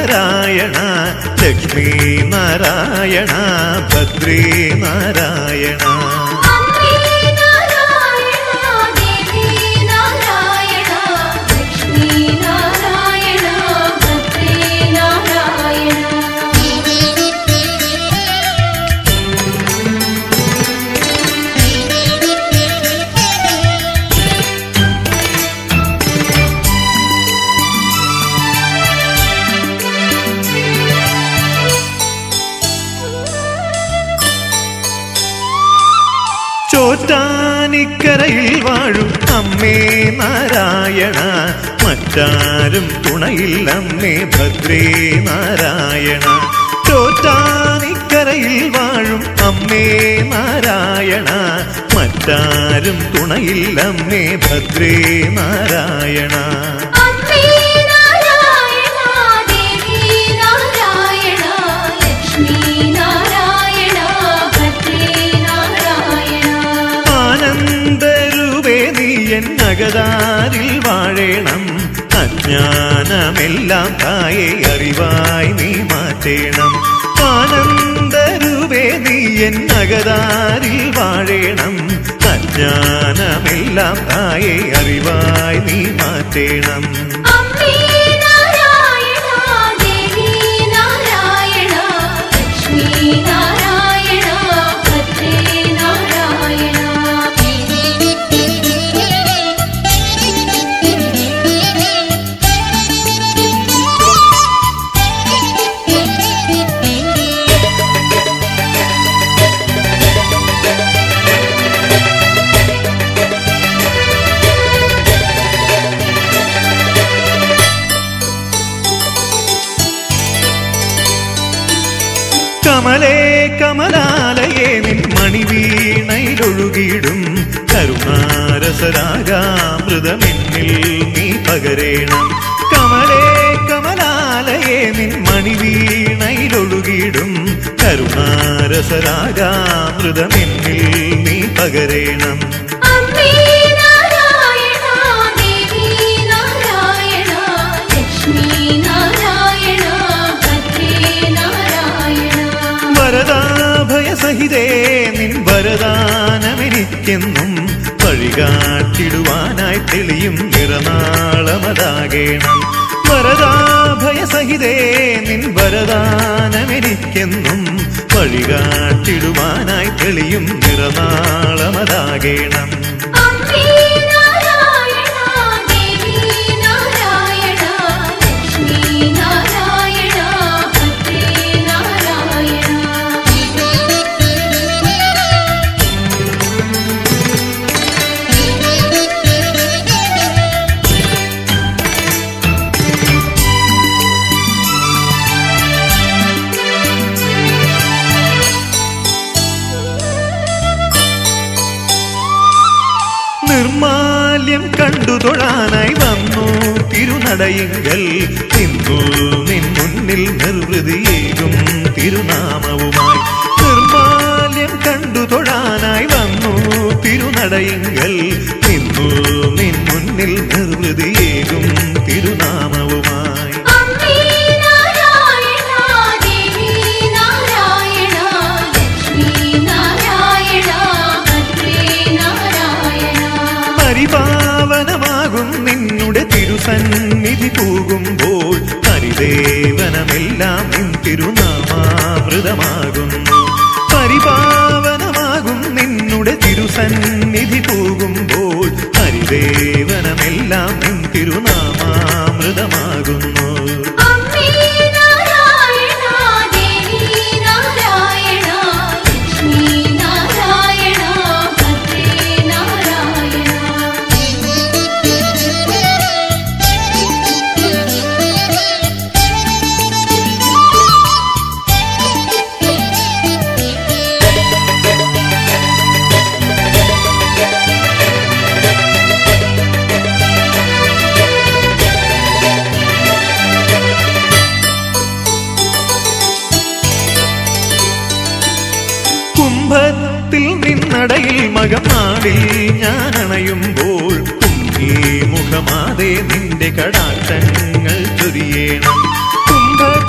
നാരായണ ലക്ഷ്മീ നാരായണ ഭദ്രേ നാരായണ അമ്മേ നാരായണ ദേവി നാരായണ ലക്ഷ്മി നാരായണ ഭദ്രേ നാരായണ ചോറ്റാനിക്കരയിൽ വാഴും അമ്മേ നാരായണ മറ്റാരും തുണയിൽ അമ്മേ ഭദ്രേ നാരായണ ചോറ്റാനിക്കരയിൽ വാഴും അമ്മേ നാരായണ മറ്റാരും തുണയിൽ അമ്മേ ഭദ്രേ നാരായണ അമ്മേ നാരായണ ദേവി നാരായണ ലക്ഷ്മി നാരായണ ഭദ്രേ നാരായണ ആനന്ദരൂപേ നീ എന്നകതാരിൽ വാഴേണം അജ്ഞാനമെല്ലാം തായെ അറിവായി നീ മാറ്റേണം ആനന്ദരൂപേ നീ എന്നകതാരിൽ വാഴേണം അജ്ഞാനമെല്ലാം തായെ അറിവായി നീ മാറ്റേണം അമ്മേ നാരായണ ദേവി നാരായണ ലക്ഷ്മി നാരായണ ഭദ്രേ നാരായണ കമലേ കമലാലയേ നിൻ മണിവീണയിലൊഴുകിയിടും കരുണാരസരാഗാമൃതമെന്നിൽ നീ പകരേണം കമലേ കമലാലയേ നിൻ മണിവീണയിലൊഴുകിയിടും കരുണാരസരാഗാമൃതമെന്നിൽ നീ പകരേണം അമ്മേ നാരായണ ദേവി നാരായണ ലക്ഷ്മി നാരായണ ഭദ്രേ നാരായണ വരദാഭയ സഹിതേ നിൻ വരദാനമെനിക്കെന്നും വഴികാട്ടിടുവാനായി തെളിയും നിറനാളമതാകേണം വരദാഭയ സഹിതേ നിൻ വരദാനമെനിക്കെന്നും വഴികാട്ടിടുവാനായി തെളിയും നിറനാളമതാകേണം അമ്മേ നാരായണ ദേവി നാരായണ ലക്ഷ്മി നാരായണ ഭദ്രേ നാരായണ നിർമാല്യം കണ്ടു തൊഴാനായി വന്നു തിരുനടയിങ്കൽ നിന്നു നിൻ മുന്നിൽ നിർവൃതിയേകും തിരുനാമവുമായി നിർമാല്യം കണ്ടു തൊഴാനായി വന്നു തിരുനടയിങ്കൽ നിന്നു നിൻ മുന്നിൽ നിർവൃതിയേകും തിരുനാമവുമായി അമ്മേ നാരായണ ദേവി നാരായണ ലക്ഷ്മി നാരായണ ഭദ്രേ നാരായണ പരിപാവനമാകും നിന്നുടെ തിരുസന്നിധി പോകുമ്പോൾ ഹരിദേവനമെല്ലാം നിൻ തിരുനാമാമൃതമാകുന്നു പരിപാവനമാകും നിന്നുടെ തിരുസന്നിധി പോകുമ്പോൾ ഹരിദേവനമെല്ലാം നിൻ തിരുനാമാമൃതമാകുന്നു അമ്മേ നാരായണ ദേവി നാരായണ ലക്ഷ്മി നാരായണ ഭദ്രേ നാരായണ കുംഭത്തിൽ നിന്നടയിൽ മകമാടിൽ ഞാൻ അണയുമ്പോൾ കുങ്കി മുഖമാതെ നിന്റെ കടാക്ഷങ്ങൾ ചൊരിയേണം കുംഭത്തിൽ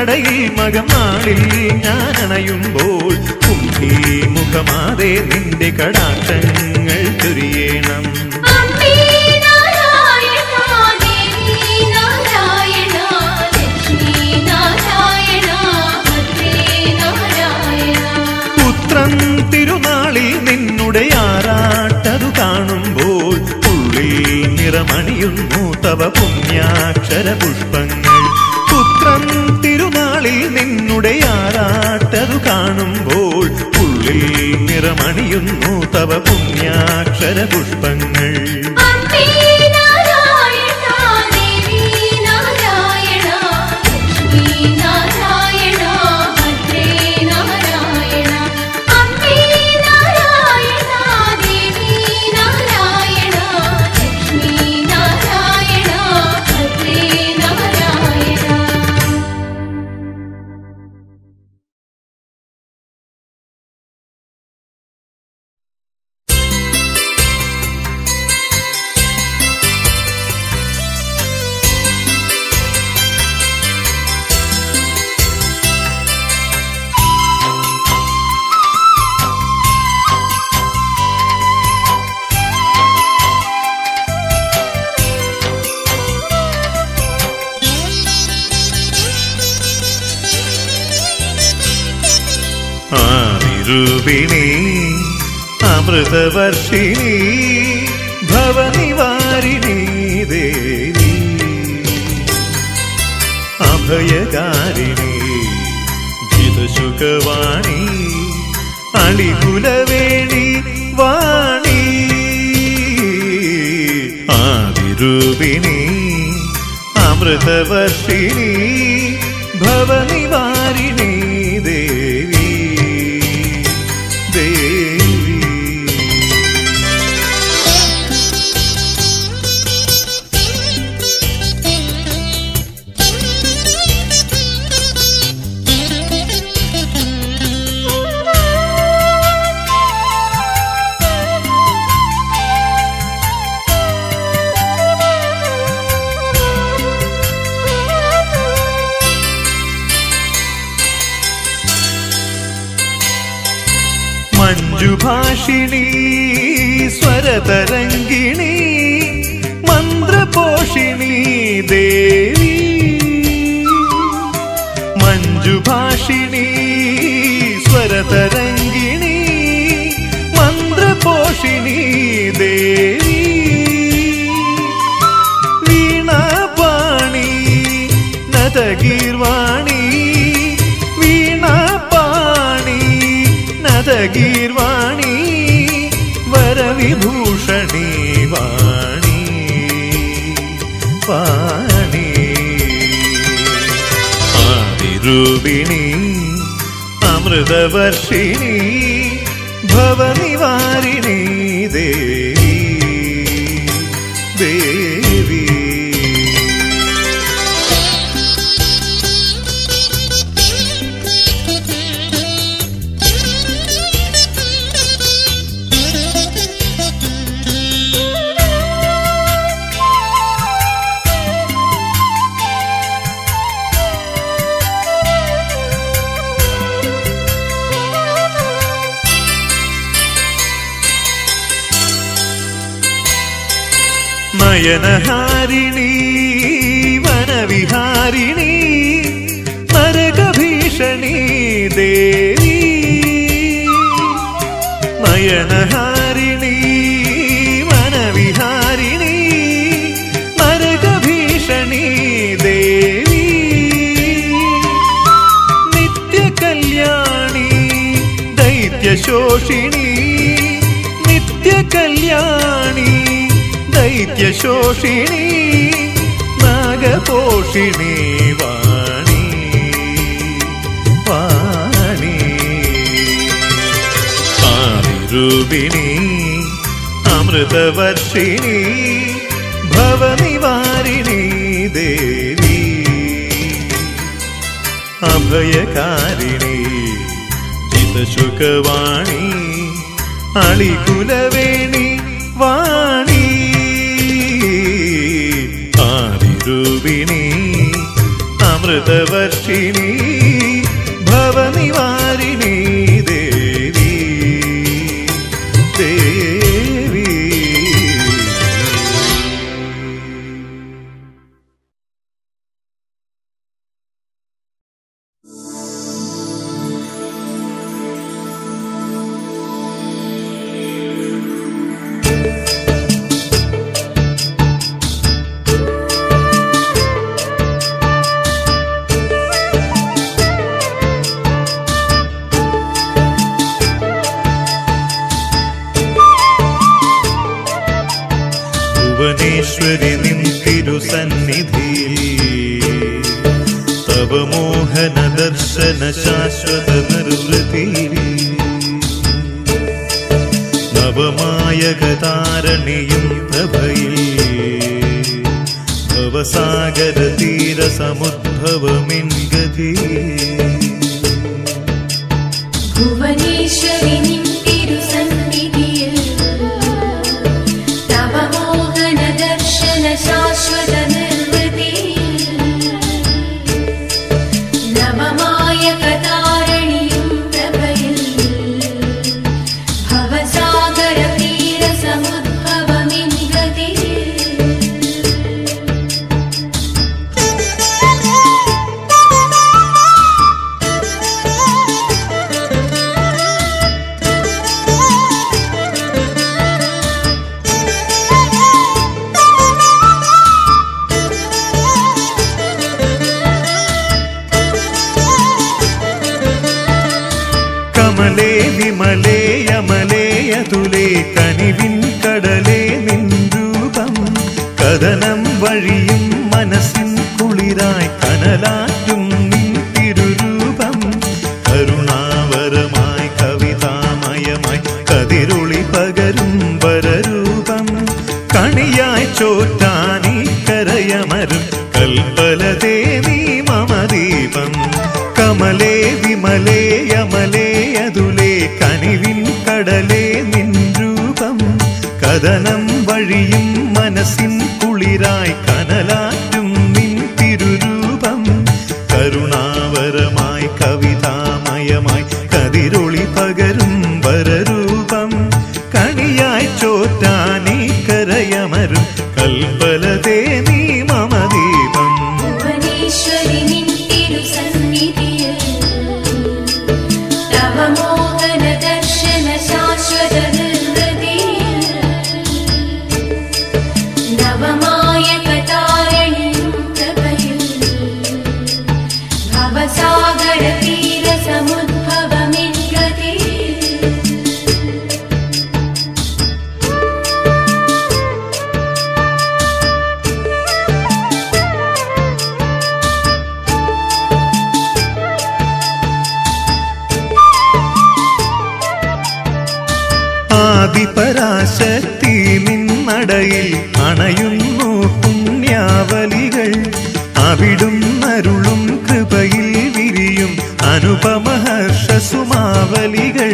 നടയിൽ മകമാളിൽ ഞാൻ അണയുമ്പോൾ കുംഭീ മുഖമാതെ നിന്റെ കടാക്ഷങ്ങൾ ചൊരിയണം അമ്മേ നാരായണ ദേവി നാരായണ ലക്ഷ്മി നാരായണ ഭദ്രേ നാരായണ പുത്രൻ തിരുനാളിൽ നിന്നുടെ ആറാട്ടതു കാണുമ്പോൾ ഉള്ളിൽ നിറമണിയുന്നു തവ പുണ്യാക്ഷര പുഷ്പങ്ങൾ പുത്രൻ തിരുനാളിൽ നിന്നുടെ ആറാട്ടതു കാണുമ്പോൾ ഉള്ളിൽ നിറമണിയുന്നു തവ പുണ്യാക്ഷര പുഷ്പങ്ങൾ അമ്മേ നാരായണ ദേവി നാരായണ ലക്ഷ്മി നാരായണ ഭദ്രേ നാരായണ അമ്മേ നാരായണ ദേവി നാരായണ ലക്ഷ്മി നാരായണ ഭദ്രേ നാരായണ ആദിരൂപിണി അമൃതവർഷിണി ഭവനിവാരിണി ദേവി അഭയകാരിണി ജിതശുഖവാണി അളികുലവേണി വാണി ആദിരൂപിണി അമൃതവർഷിണി ഭവനിവാരിണി ദേവി ദേവി മഞ്ജുഭാഷിണി സ്വരതരംഗിണി മന്ത്രപോഷിണി ദേവി മഞ്ജുഭാഷിണി സ്വരതരംഗിണി മന്ത്രപോഷിണി ദേവി വീണാപാണി നദഗീർവാണി വീണാപാണി നദഗീർവാണി വരവിഭൂഷണി വാണി വാണി ആദിരൂപിണി അമൃതവർഷിണി ഭവനിവാരിണി ദേവി ദേവി നയനഹാരിണി വനവിഹാരിണി നരകഭീഷണി ദേവി നയനഹാരിണി വനവിഹാരിണി നരകഭീഷണി ദേവി നിത്യകല്യാണി ദൈത്യശോഷിണി നിത്യകല്യാണി ദൈത്യശോഷിണി നാഗപോഷിണി വാണി വാണി ആദിരൂപിണി അമൃതവർഷിണി ഭവനിവാരിണി ദേവി അഭയകാരിണി ജിതശുഖവാണി അളികുലവേണി വാണി ആദിരൂപിണി അമൃതവർഷിണി ഭവനിവാരിണി ദേവി ദേവി ഭുവനേശ്വരി നിൻ തിരുസന്നിധിയിൽ തവ മോഹന ദർശന ശാശ്വത നിർവൃതിയിൽ നവമായകതാരണിയും പ്രഭയിൽ ഭവസാഗര തീര സമുദ്ഭവമിൻ ഗതി ഭുവനേശ്വരി നിൻ തിരുസന്നിധിയിൽ തവ മോഹന ദർശന ശാശ്വത നിർവൃതിയിൽ നവമായ കതാരണിയും പ്രഭയിൽ ഭവസാഗര തീര സമുദ്ഭവമിൻ ഗതിയിൽ കമലേ വിമലേ അമലേ അതുലേ കനിവിൻ കടലേ നിൻ രൂപം കഥനം വഴിയും മനസ്സിൻ കുളിരായി കനലാറ്റും നിൻ തിരുരൂപം കരുണാവരമായി കവിതാമയമായി കതിരൊളി പകരും വരരൂപം കണിയായി ചോറ്റാനീ കരയമരും കൽപ്പലതേ നീ മമദീപം കമലേ വിമലേ അമലേ അതുലേ കനിവിൻ കടലേ നിൻ രൂപം കഥനം വഴിയും മനസ്സിൻ കുളിരായി കനലാറ്റും നിൻ തിരുരൂപം കരുണാവരമായി കവിതാമയമായി കതിരൊളി പകരും വരരൂപം കണിയായി ചോറ്റാനീ കരയമരും കൽപ്പലതേ നീ മമദീപം ഭുവനേശ്വരി നിൻ തിരുസന്നിധിയിൽ തവ മോഹന ദർശന ശാശ്വത നിർവൃതിയിൽ നവമായ കതാരണിയും പ്രഭയിൽ ഭവസാഗര തീര സമുദ്ഭവമിൻ ഗതിയിൽ ആദിപരാശക്തി നിന്നടയിൽ അണയുന്നു പുണ്യാവലികൾ അവിടും അരുളും കൃപയിൽ വിരിയും അനുപമഹർഷസുമാവലികൾ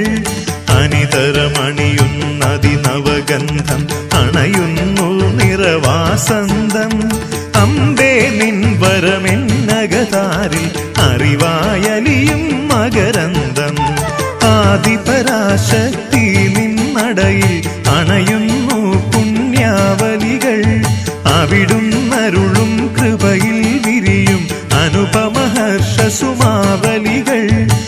അനിതരമണിയുന്നതിനവഗന്ധം അണയുന്നു നിറവാസന്തം അമ്പേ നിൻ വരമെന്നകതാരിൽ അറിവായലിയും മകരന്തം ആദിപരാശക്തി നിന്നടയിൽ അണയുന്നു പുണ്യാവലികൾ അവിടും അരുളും കൃപയിൽ വിരിയും അനുപമഹർഷസുമാവലികൾ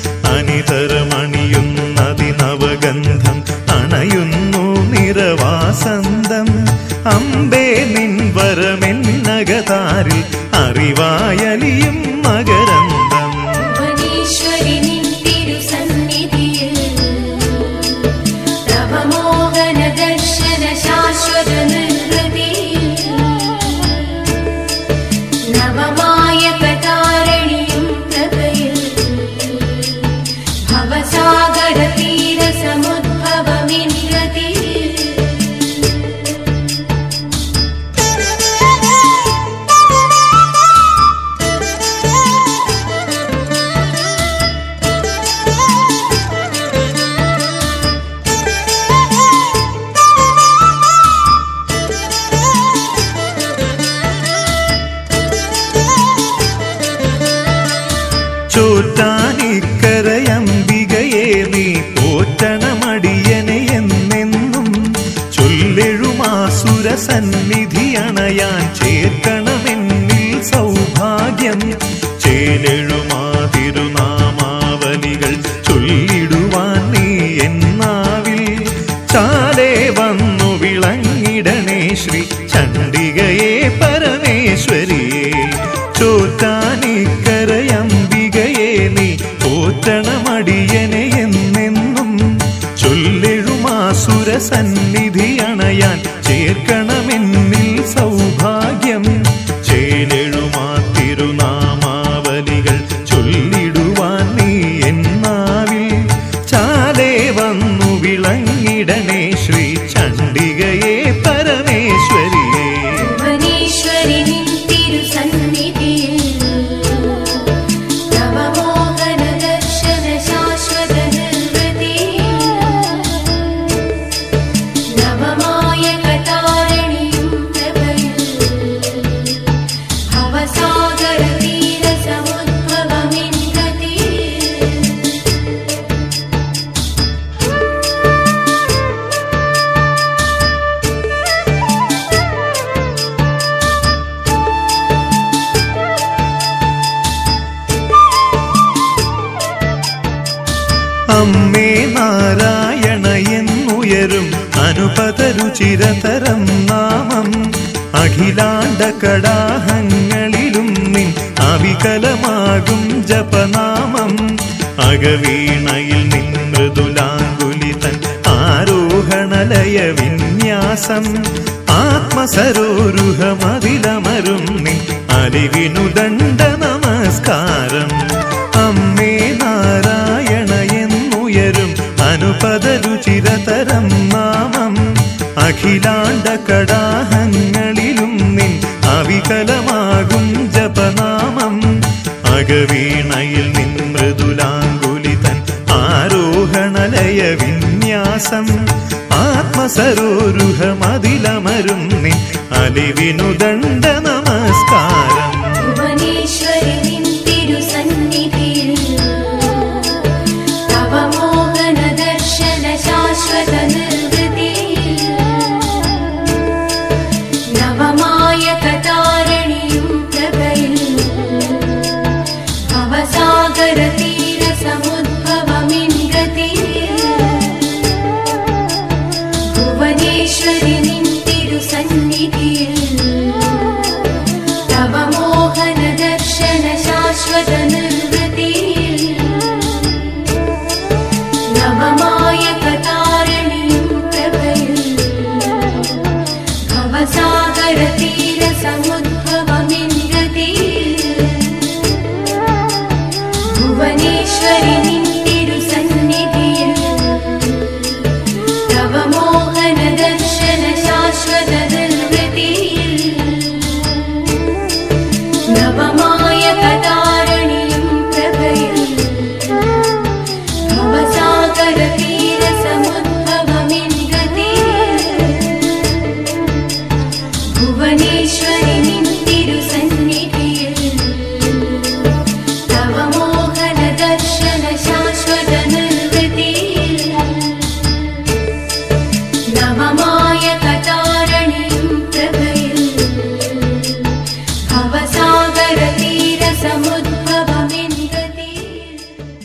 അനിതരമണിയുന്നതിനവഗന്ധം അണയുന്നു നിറവാസന്തം അമ്പേ നിൻ വരമെന്നകതാരിൽ അറിവായലിയും മകരന്തം ഭുവനേശ്വരി നിൻ തിരുസന്നിധിയിൽ തവ മോഹന ദർശന ശാശ്വത നിർവൃതിയിൽ നവമായ കതാരണിയും പ്രഭയിൽ ഭവസാഗര തീര സമുദ്ഭവമിൻ ഗതിയിൽ ചോറ്റാനിക്കരയംബികയെ നീ പോറ്റണമടിയനെ എന്നെന്നും ചൊല്ലെഴുമാസുര സന്നിധി അണയാൻ ചേർക്കണമെന്നിൽ സൗഭാഗ്യം ചേലെഴുമാ തിരുനാമാവലികൾ ചൊല്ലിടുവാൻ നീ എന്നാവിൽ ചാലേ വന്നു വിളങ്ങിടണേ ശ്രീ ചണ്ഡികയെ പരമേശ്വരിയെ ചോറ്റാനിക്കരയംബികയെ നീ പോറ്റണമടിയനെ എന്നെന്നും ചൊല്ലെഴുമാസുര സന്നിധി അണയാൻ ചേർക്കണമെന്നിൽ സൗഭാഗ്യം ചേലെഴുമാ തിരുനാമാവലികൾ ചൊല്ലിടുവാൻ നീ എന്നാവിൽ ചാലേ വന്നു വിളങ്ങിടണേ ശ്രീ ചണ്ഡികയെ പരമേശ്വരിയെ ഭുവനേശ്വരി നിൻ തിരുസന്നിധിയിൽ നവമോഹന ദർശന ശാശ്വത നിർവൃതിയിൽ നവമായ കഥാരണിയും പ്രഭയിൽ ഭവസാഗര തീര സമുദ്ഭവമിന്ദ്രതീ അമ്മേ നാരായണ എന്നുയരും അനുപതരുചിരതരം നാമം അഖിലാണ്ട കടാഹങ്ങളിലും നിൻ അവികലമാകും ജപനാമം അകവീണയിൽ നിൻ മൃദുലാങ്കുലി തൻ ആരോഹണലയ വിന്യാസം ആത്മസരോരുഹമതിലമരും നിൻ അലിവിനു ദണ്ഡ നമസ്കാരം അമ്മേ നാരായണ എന്നുയരും അനുപദരുചിരതരം നാമം അഖിലാണ്ട കടാഹങ്ങളിലും നിൻ അവികലമാകും ജപനാമം അകവീണയിൽ നിൻ മൃദുലാങ്കുലി തൻ ആരോഹണലയ വിന്യാസം ആത്മസരോരുഹമതിലമരും നിൻ അലിവിനു ദണ്ഡ നമസ്കാരം ഭുവനേശ്വരി നിൻ തിരുസന്നിധിയിൽ തവ മോഹന ദർശന ശാശ്വത നിർവൃതിയിൽ നവമായ കഥാരണിയും പ്രഭയിൽ ഭവസാഗര തീര സമുദ്ഭവമിന്ദ്രതീയിൽ ഭുവനേശ്വരി നിൻ തിരുസന്നിധിയിൽ തവ മോഹന ദർശന ശാശ്വത നിർവൃതിയിൽ നവമായ കഥാരണിയും പ്രഭയിൽ ഭവസാഗര തീര സമുദ്ഭവമിന്ദ്രതീയിൽ ഭുവനേശ്വരി നിൻ തിരുസന്നിധിയിൽ തവ മോഹന ദർശന ശാശ്വത നിർവൃതിയിൽ നവമായ കഥാരണിയും പ്രഭയിൽ ഭവസാഗര തീര സമുദ്ഭവമിന്ദ്രതീയിൽ ഭുവനേശ്വരി നിൻ തിരുസന്നിധിയിൽ തവ മോഹന ദർശന ശാശ്വത നിർവൃതിയിൽ നവമായ കഥാരണിയും പ്രഭയിൽ ഭവസാഗര തീര സമുദ്ഭവമിന്ദ്രതീയിൽ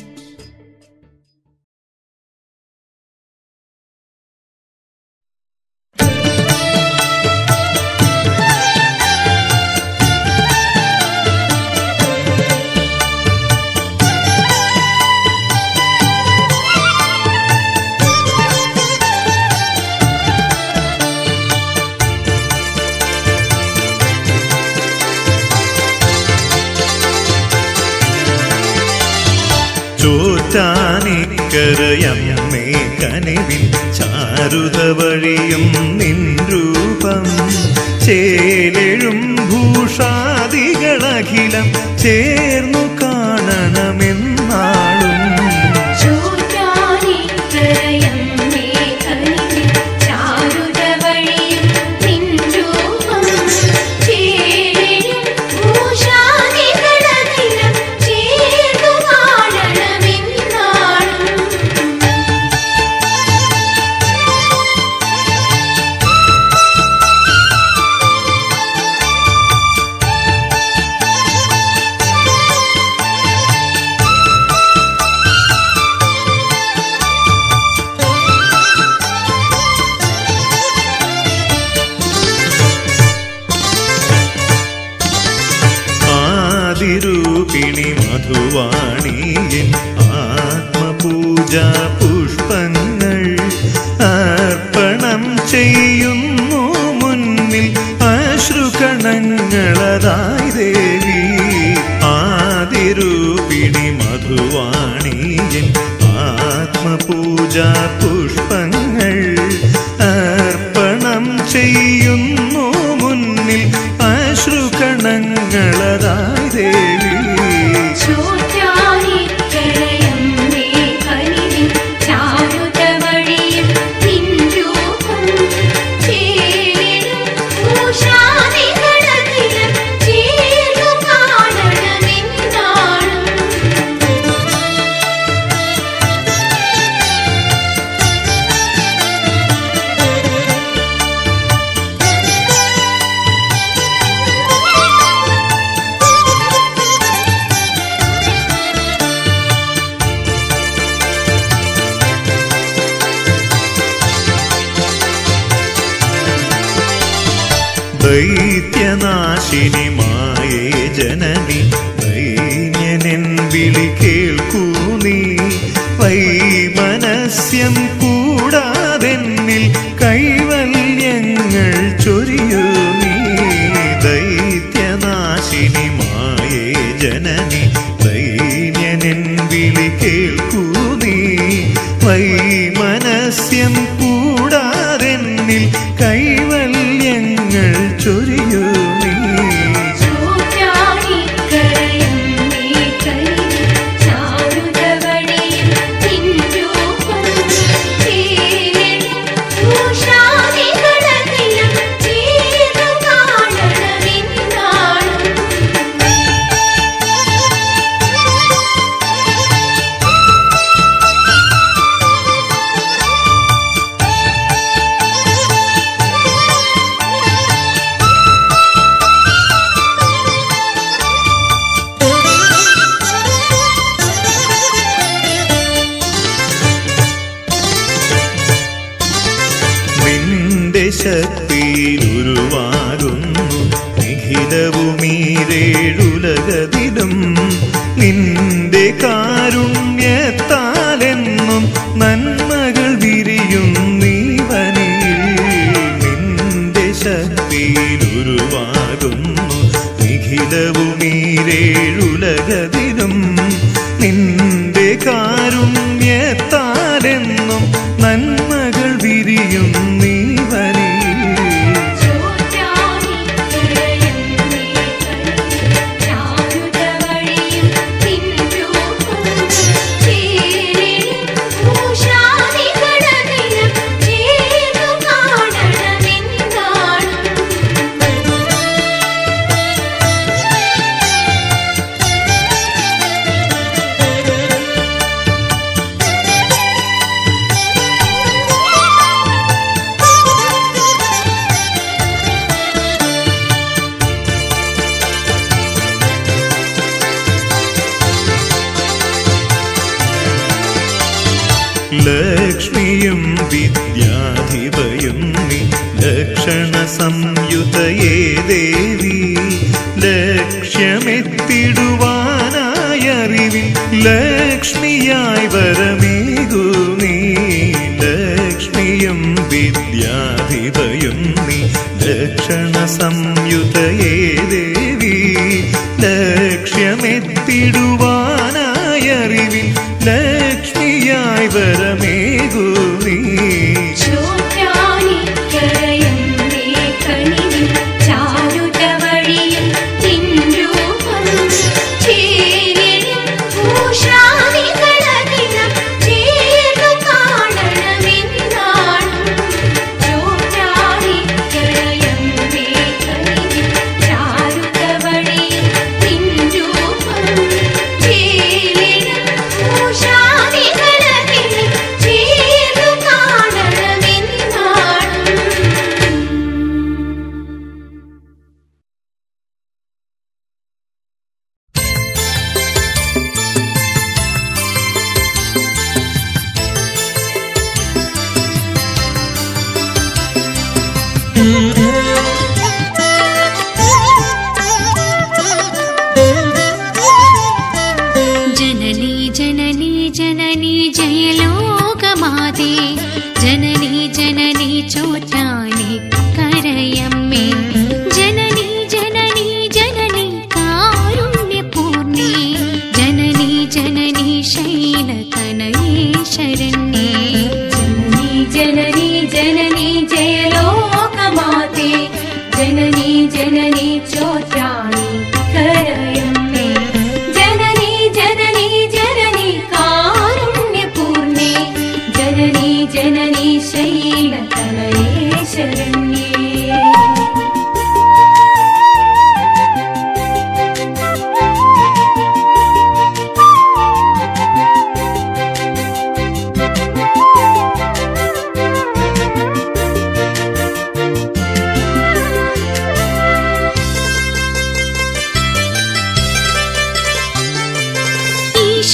ചോറ്റാനിക്കരയമ്മേ കനിവിൻ ചാരുത വഴിയും നിൻ രൂപം ചേലെഴും ഭൂഷാദികളഖിലം ചേർന്നു കാണണമെന്നാളും ചൂറ്റാനിക്കരയമ്മേ കനിവിൻ ചാരുത വഴിയും നിൻ രൂപം ചേരും ഭൂഷാദികളഖിലം ചേർന്നു മധുവാണിയൻ ആത്മപൂജാ പുഷ്പങ്ങൾ അർപ്പണം ചെയ്യുന്നു മുന്നിൽ അശ്രുകണങ്ങളതായി ദേവി ആദിരൂപിണി മധുവാണിയൻ ആത്മപൂജാ പുഷ്പങ്ങൾ അർപ്പണം ചെയ്യുന്നു മുന്നിൽ അശ്രുകണങ്ങളതായി ദേവി ചോറ്റാനിക്കരയമ്മേ കനിവിൻ ചാരുതവഴിയിൽ നിൻരൂപം ചേരിടും ഉഷാദികളതിലും ചേർന്നു കാണണമെന്നാണ് ദൈത്യനാശിനി മായേ ജനനി ദൈന്യനെൻ വിളി കേൾക്കൂ നീ വൈമനസ്യം കൂടാതെന്നിൽ കൈവല്യങ്ങൾ ചൊരിയൂ നീ ദൈത്യനാശിനി മായേ ജനനി ദൈന്യനെൻ വിളി കേൾക്കൂ നീ വൈമനസ്യം കൂടാതെന്നിൽ കൈവല്യങ്ങൾ ചൊരിയൂ നീ ചോറ്റാനിക്കരയമ്മേ കനിവിൻ ചാരുതവഴിയിൽ നിൻരൂപം ചേരിടും ഉഷാദികളതിലും ചേർന്നു കാണണമെന്നാണ് നിന്റെ ശക്തിയിൽ ഉരുവാകുന്നു നിഖിലവുമീരേഴുലകതിലും നിന്റെ കാരുണ്യത്താലെന്നും നന്മകൾ വിരിയും നീവനിൽ നിന്റെ ശക്തിയിൽ ഉരുവാകുന്നു നിഖിലവുമീരേഴുലകതിലും നിന്റെ കാരുണ്യത്താലെന്നും നന്മകൾ വിരിയും നീവനിൽ ചോറ്റാനിക്കരയമ്മേ കനിവിൻ ചാരുതവഴിയിൽ നിൻരൂപം ചേരിടും ഉഷാദികളതിലും ചേർന്നു കാണണമെന്നാണ് ലക്ഷ്മിയും വിദ്യാധിപയും നീ ലക്ഷണ സംയുതയേ ദേവി ലക്ഷ്യമെത്തിടുവാനായ അറിവിൽ ലക്ഷ്മിയായി വരമേകൂ നീ ലക്ഷ്മിയും വിദ്യാധിപയും നീ ലക്ഷണ സംയുതയേ ദേവി ലക്ഷ്യമെത്തിടുവാനായ അറിവിൽ ലക്ഷ്മിയായി വരമേകൂ നീ ചോറ്റാനിക്കരയമ്മേ കനിവിൻ ചാരുതവഴിയിൽ നിൻരൂപം ചേരിടും ഉഷാദികളതിലും ചേർന്നു കാണണമെന്നാണ് ചോറ്റാനിക്കരയമ്മേ കനിവിൻ ചാരുതവഴിയിൽ നിൻരൂപം ചേരിടും ഉഷാദികളതിലും ചേർന്നു കാണണമെന്നാണ്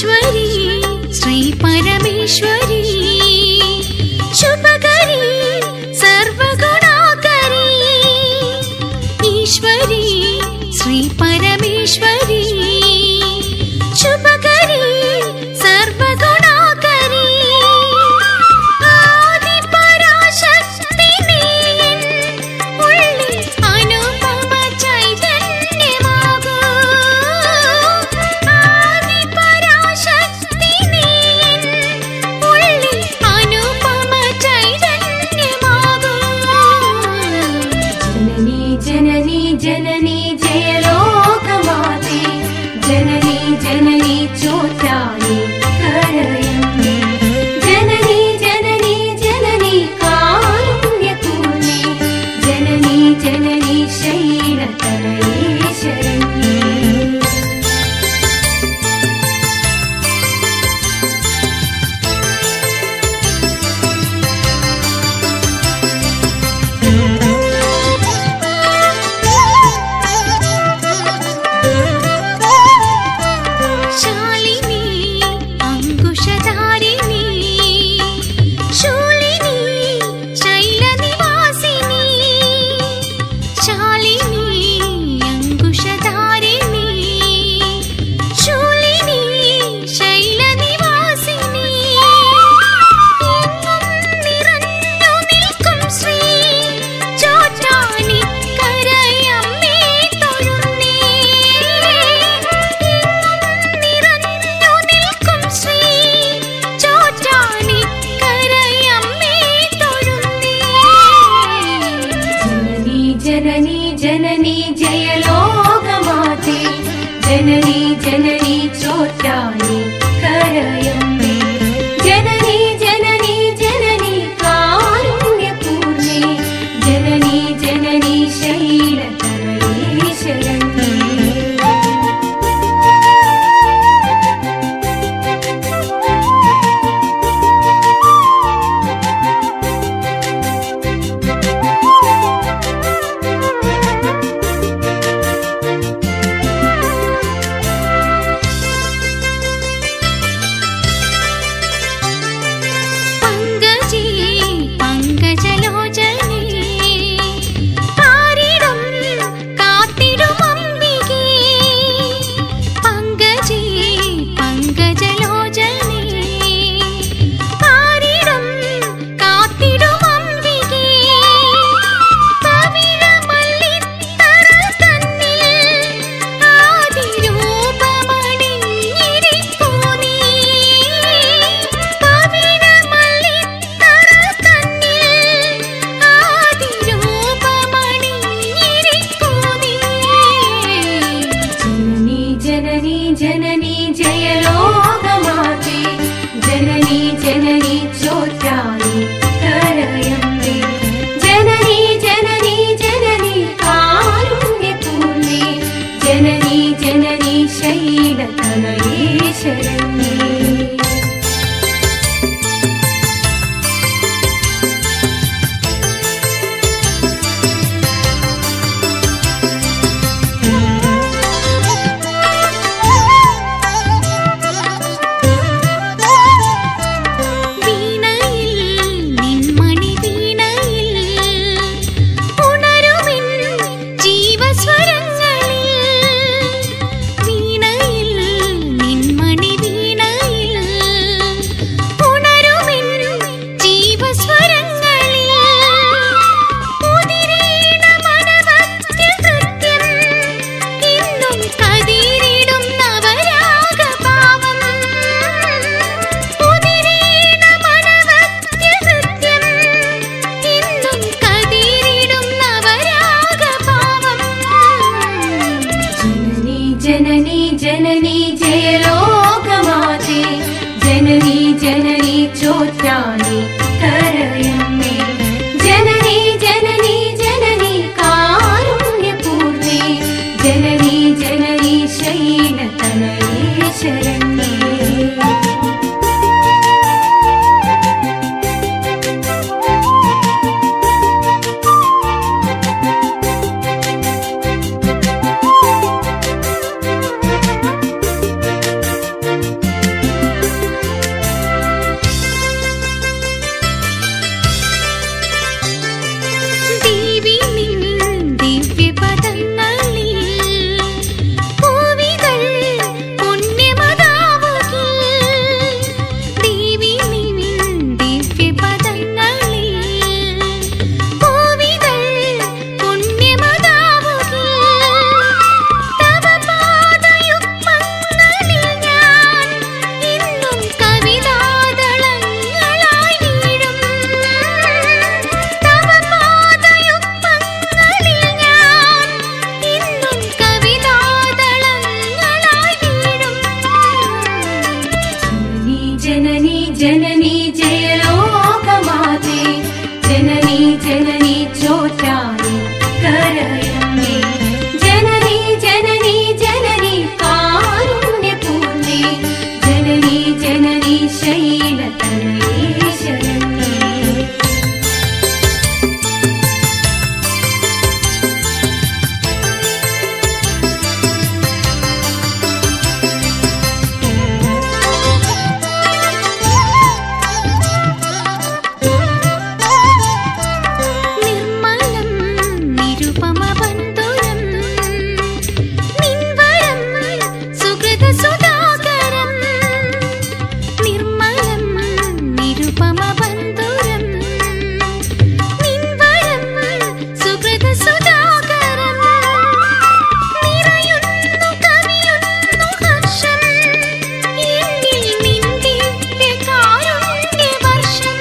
ഈശ്വരി ശ്രീ പരമേശ്വരി ശുഭകരി സർവഗുണാകരി ഈശ്വരി ശ്രീ പരമേശ്വരി ശുഭകരി സർവഗുണാകരി ആദിപരാശക്തി നീൻ ഉള്ളിൽ അനുപമ ചൈതന്യമാകൂ ആദിപരാശക്തി നീൻ ഉള്ളിൽ അനുപമ ചൈതന്യമാകൂ जननी जननी जननी जयलोकमाते जननी जननी चोत्राणि करयन्ति जननी जननी जननी कारुण्यपूर्णे जननी जननी शैलतनये शरण्ये ശാലിനി അങ്കുശധാരിണി ശൂലിനി ശൈലനിവാസിനി ശാലിനി അങ്കുശധാരിണി ശൂലിനി ശൈലനിവാസിനി എങ്ങും നിറഞ്ഞു നിൽക്കും ശ്രീ ചോറ്റാനി കരയമ്മേ തൊഴുന്നേ നിറഞ്ഞു നിൽക്കും ശ്രീ ചോറ്റാനി കരയമ്മേ തൊഴുന്നേ जननी जननी जननी जयलोकमाते जननी जननी चोट्यानि करयम्बे जननी जननी जननी कारुण्यपूर्णे जननी जननी शैलतनये शरण्ये പങ്കജേ പങ്കജലോചനേ പാരിടം കാത്തിടും അംബികേ പങ്കജേ പങ്കജലോചനേ പാരിടം കാത്തിടും അംബികേ കവിളമല്ലിത്തറ തന്നിൽ ആദിരൂപമണിഞ്ഞിരിപ്പൂ നീ കവിളമല്ലിത്തറ തന്നിൽ ആദിരൂപമണിഞ്ഞിരിപ്പൂ നീ जननी जननी जननी जयलोकमाते जननी जननी चोट्यानि करयम्बे जननी जननी जननी कारुण्यपूर्णे जननी जननी शैलतनये शरण्ये വീണയിൽ നിൻമണി വീണയിൽ ഉണരുമിൻ ജീവസ്വരങ്ങളിൽ വീണയിൽ നിൻമണി വീണയിൽ ചോറ്റാനി കരയമ്മേ ജനനി ജനനി ജനനി കാരുണ്യപൂർണേ ജനനി ജനനി ശൈലതനയേ ശരണ്യേ നിർമ്മലം നിരുപമബന്ധുരം നിൻവരം സുഹൃതസുധാകരം നിർമ്മലം നിരുപമബന്ധുരം നിൻവരം സുഹൃതസുധാകരം നിറയുന്നു കവിയുന്നു ഹർഷം എന്നിൽ നിന്റെ കാരുണ്യവർഷം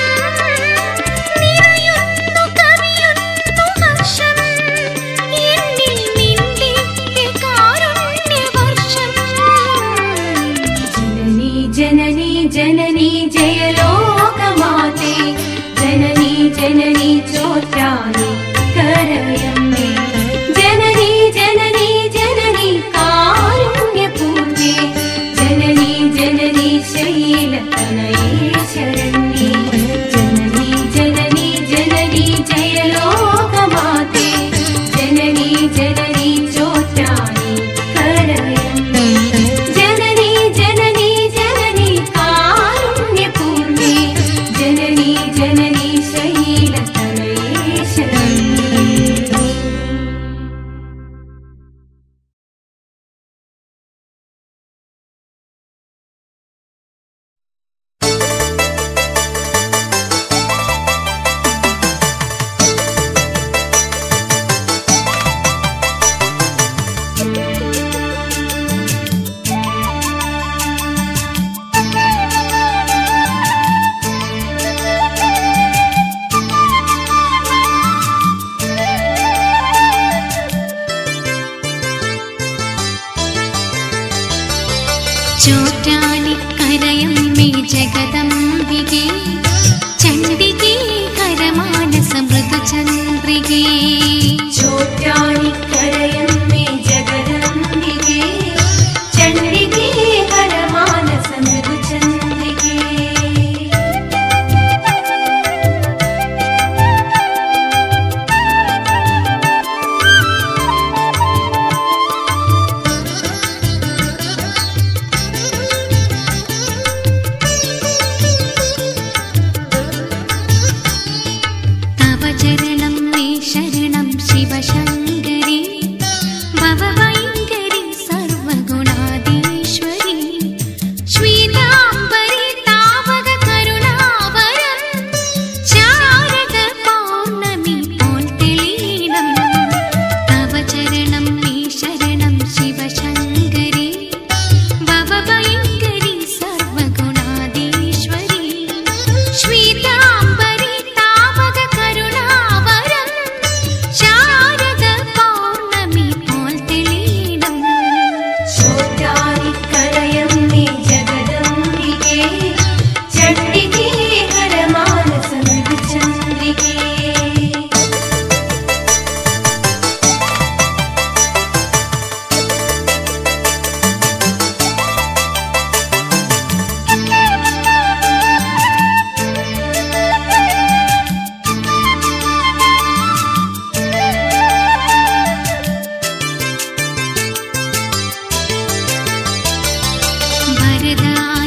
നിറയുന്നു കവിയുന്നു ഹർഷം എന്നിൽ നിന്റെ കാരുണ്യവർഷം ജനനി ജനനി ജനനി ജയലോകമാതേ ജനനി ജനനി ചോറ്റാനി കരയമ്മേ ജനനി ജനനി ജനനി കാരുണ്യപൂർവേ ജനനി ജനനി ശൈലതനയേ ശരണ്യേ ജനനി ജനനി ജനനി ജയലോകമാതേ ജനനി ജനനി ചോറ്റാനി കരയമ്മേ ജനനി ജനനി ജനനി കാരുണ്യപൂർണേ ജനനി ജനനി ശൈലതനയേ ശരണ്യേ ചോറ്റാനിക്കരയമ്മേ ജഗദംബികേ ചണ്ഡികേ ഹരമാനസ മൃദുചന്ദ്രികേ ചോറ്റാനിക്കരയമ്മേ ജഗദംബികേ ചണ്ഡികേ ഹരമാനസ മൃദുചന്ദ്രികേ തവ ചരണം മേ ശരണം ശിവശങ്കരി ഭവഭയങ്കരി സർവഗുണാധീശ്വരി ശ്വേതാംബരി താവക കരുണാവരം ശാരദ പൗർണമി പോൽ തെളിയിടം തവ ചരണം മേ ശരണം ശിവശങ്കരി ഭവഭയങ്കരി സർവഗുണാധീശ്വരി ശ്വേതാംബരി താവക കരുണാവരം ശാരദ പൗർണമി പോൽ തെളിയിടം ചോറ്റാനിക്കരയമ്മേ ജഗദംബികേ ചണ്ഡികേ ഹരമാനസ മൃദുചന്ദ്രികേ ഭരതാ